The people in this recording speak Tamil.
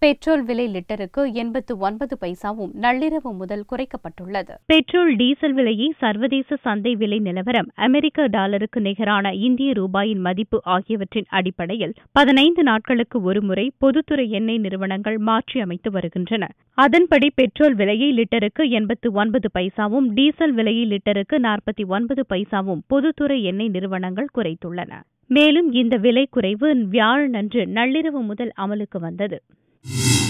பெட்ரோல் விலை லிட்டருக்கு எண்பத்து ஒன்பது பைசாவும் நள்ளிரவு முதல் குறைக்கப்பட்டுள்ளது பெட்ரோல் டீசல் விலையை சர்வதேச சந்தை விலை நிலவரம் அமெரிக்க டாலருக்கு நிகரான இந்திய ரூபாயின் மதிப்பு ஆகியவற்றின் அடிப்படையில் பதினைந்து நாட்களுக்கு ஒருமுறை பொதுத்துறை எண்ணெய் நிறுவனங்கள் மாற்றி அமைத்து வருகின்றன அதன்படி பெட்ரோல் விலையை லிட்டருக்கு எண்பத்து ஒன்பது பைசாவும் டீசல் விலையை லிட்டருக்கு நாற்பத்தி ஒன்பது பைசாவும் பொதுத்துறை எண்ணெய் நிறுவனங்கள் குறைத்துள்ளன மேலும் இந்த விலை குறைவு வியாழனன்று நள்ளிரவு முதல் அமலுக்கு வந்தது